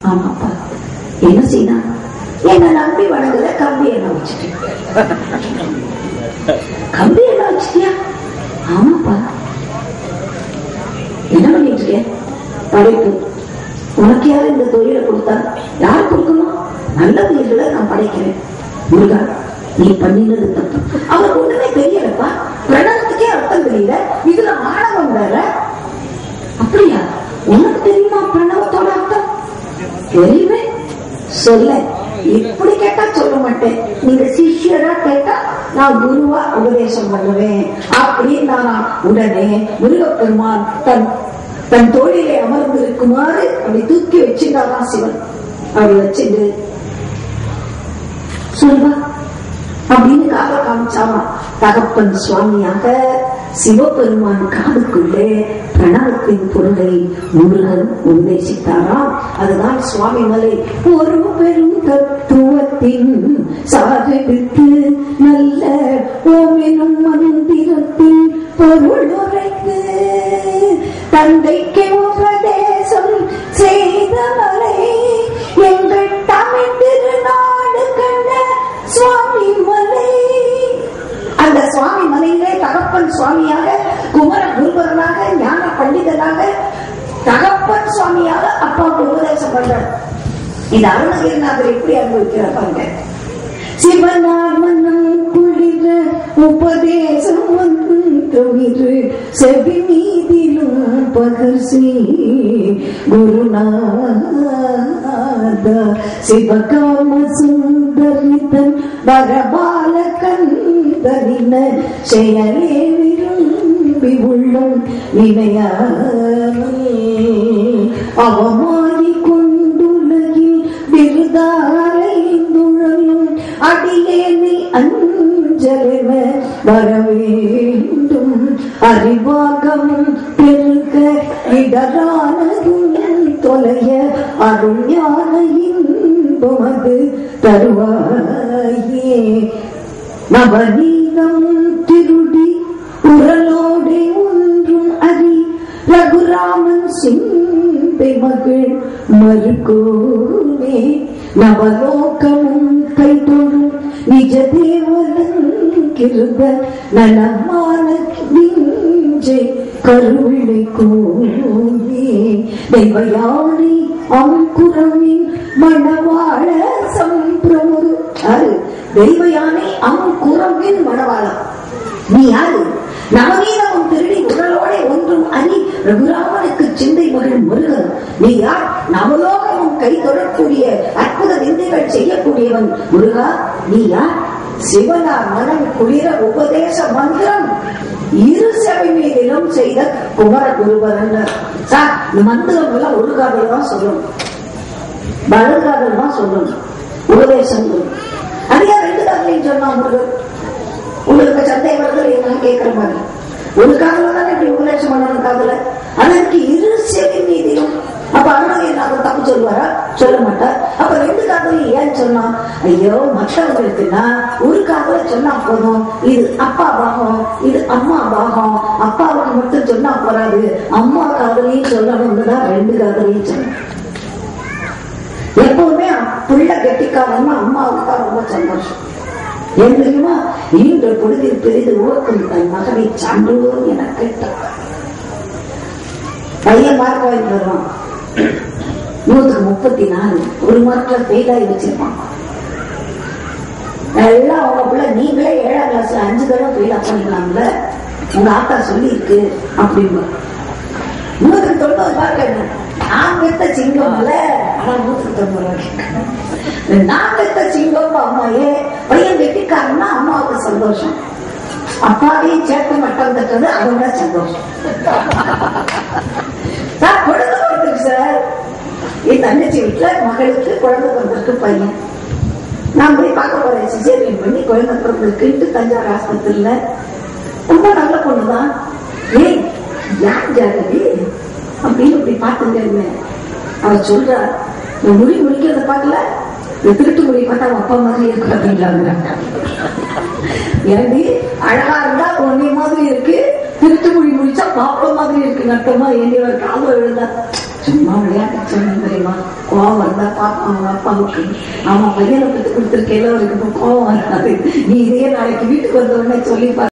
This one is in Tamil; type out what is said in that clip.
ஆமாப்பா என்ன செய்யலாம் என்ன நம்பி வணங்குற கம்பி எல்லாம் வச்சுட்டேன் கம்பி எல்லாம் வச்சுட்டியா ஆமாப்பா என்ன பண்ணிட்டு இருக்க படைப்பு உனக்கு யாரு இந்த தொழிலை கொடுத்தா யார் கொடுக்கணும் நல்ல உயிர்களை நான் படைக்கிறேன் முருகா நீ பண்ணினது தப்பு அவர் ஒண்ணுமே தெரியலப்பா பிரணவத்துக்கே அர்த்தம் தெரியல இதுல மாணவன் வேற அப்படியா உனக்கு தெரியுமா பிரணவத்தோட அர்த்தம் தெரியவே சொல்ல இப்படி கேட்டா சொல்ல மாட்டேன் நீங்க சிஷ்யரா கேட்டா நான் குருவா உபதேசம் பண்ணுவேன் அப்படின்னு நான் உடனே முருகப்பெருமான் தன் தன் தோழிலே அமர்ந்து இருக்குமாறு அப்படி தூக்கி வச்சிருந்தாராம் சிவன் அப்படி வச்சுட்டு சொல்வா அப்படின்னு காத காமிச்சாராம் தகப்பன் சுவாமியாக சிவபெருமான் காதுக்குள்ளே பிரணவத்தின் பொருளை முருகன் உபதேசித்தாராம் அதுதான் சுவாமி மலை ஒரு பெரும் தத்துவத்தின் சாதெடுத்து நல்ல ஓமெனும் மந்திரத்தின் பொருள் உரைத்து தந்தைக்கு உபதேசம் செய்தவரை எங்கள் தமிழ் திருநாடு கண்ட சுவாமி மலை அந்த சுவாமி மலையிலே தகப்பன் சுவாமியாக குமர குருபரனாக ஞான பண்டிதனாக தகப்பன் சுவாமியாக அப்பாவுக்கு உபதேசம் பண்றார் இது அருணகிரிநாதர் எப்படி அனுபவிக்கிறார் பாருங்க சிவனார் மன்னம் குளிர உபதேசம் வந்து செவி மீதிலும் பகர்சி குருநாத சிவகாம சுந்தரிதன் வரபால கந்தரின செயலே விரும்பி உள்ளம் இணையாமே அவமாகி கொண்டுலகில் விருதாரைந்துழலும் அடியேனை அஞ்சலென வரவேண்டும் அறிவாகமும் பெருக இடரானதும் தொலைய அருஞான இன்பமது தருவாயே நவநீதம் திருடி உரலோடே ஒன்றும் அறி ரகுராமன் சிந்தை மகள் மறுகோனே நவலோகமும் கைதொழும் நிஜ தேவலங்கிருந்த நலமான நெஞ்சை கருவிளை கோவே தெய்வயானி அங்குரமின் மணவாள சம்பிரமுரு அது தெய்வயானை அங்குரமின் மணவாளம் நீ யாரு நவநீதமும் திருடி உடலோட ஒன்றும் அறி ரகுராமனுக்கு சிந்தை மகள் முருகன் நீ யார் நவலோகமும் கை தொடரக்கூடிய அற்புத விந்தைகள் செய்யக்கூடியவன் முருகா நீ யார் சிவனார் மனம் குளிர உபதேச மந்திரம் இரு சபை மீதிலும் செய்த குமர குருபரன் சார் இந்த மந்திரம் எல்லாம் ஒரு காதல் தான் சொல்லணும் பலகாதல் தான் சொல்லணும் உபதேசம் அதே ரெண்டு காதலையும் சொன்னா முருகன் உங்களுக்கு சந்தேகம் வருது நான் கேட்கிற மாதிரி ஒரு காதல தானே இப்படி உபதேசம் பண்ணணும் காதல அதற்கு இரு செவி மீதிலும் அப்ப அருணகிரிநாதர் தப்பு சொல்லுவாரா சொல்ல மாட்டார் அப்ப ரெண்டு காதலையும் ஏன் சொன்னா ஐயோ மற்றவங்களுக்குன்னா ஒரு காதல சொன்னா போதும் இது அப்பா பாகம் இது அம்மா பாகம் அப்பாவுக்கு மட்டும் சொன்னா போறாது அம்மா காதலையும் சொல்லணும்னு தான் ரெண்டு காதலையும் சொன்னேன் எப்பவுமே புள்ள கெட்டிக்காரன்னா அம்மாவுக்கு தான் ரொம்ப சந்தோஷம் ஏன் தெரியுமா ஈன்ற பொழுதில் பெரிது உவக்கும் தன் மகனை சான்றோர் என கேட்டார் பையன் மார்க் வாங்கிட்டு வருவான் நூத்துக்கு முப்பத்தி நாலு ஒரு மார்க்ல ஃபெயில் ஆகி வச்சிருப்பான் எல்லாம் அவங்க பிள்ளை நீங்களே ஏழாம் கிளாஸ்ல அஞ்சு தடவை ஃபெயில் பண்ணிக்கலாம்ல உங்க ஆத்தா சொல்லி இருக்கு அப்படின்னு நூத்துக்கு தொண்ணூறு மார்க் என்ன நான் பெத்த சிங்கம்ல ஆனா நூத்துக்கு தொண்ணூறு மார்க் நான் பெத்த சிங்கம் அம்மாயே பையன் வெட்டிக்காரன்னா அம்மாவுக்கு சந்தோஷம் அப்பாவையும் சேர்த்து மட்டம் தட்டுறது அதோட சந்தோஷம் சார் குழந்தை பிறந்திருக்கு சார் என் தங்கச்சி வீட்டுல மகளுக்கு குழந்தை பிறந்திருக்கு பையன் நான் போய் பார்க்க போறேன் சிசேரியன் பண்ணி குழந்தை பிறந்திருக்குன்ட்டு தஞ்சாவூர் ஆஸ்பத்திரியில ரொம்ப நல்ல பொண்ணுதான் ஏய் யார் ஜானகி அப்படின்னு இப்படி பார்த்துட்டு இருந்தேன் அவ சொல்றா நான் முடி முடிக்கிறத பார்க்கல இந்த திருட்டு முடி பார்த்தா அவன் அப்பா மாதிரி இருக்கு அப்படின்றாங்க ஏண்டி அழகா இருந்தா உன்னை மாதிரி இருக்கு திருட்டு மொழி முடிச்சா பாப்ப மாதிரி இருக்கு நட்டமா ஏண்டி ஒரு காலம் விழுந்தா சும்மா விளையாட்டு சொன்னேன் தெரியுமா கோவம் வந்தா பாப்பா அவங்க அப்பாவுக்கு அவன் பையனை பத்தி கொடுத்துருக்கையில அவருக்கு இப்ப கோவம் வராது நீ இதே நாளைக்கு வீட்டுக்கு வந்த உடனே சொல்லி பாரு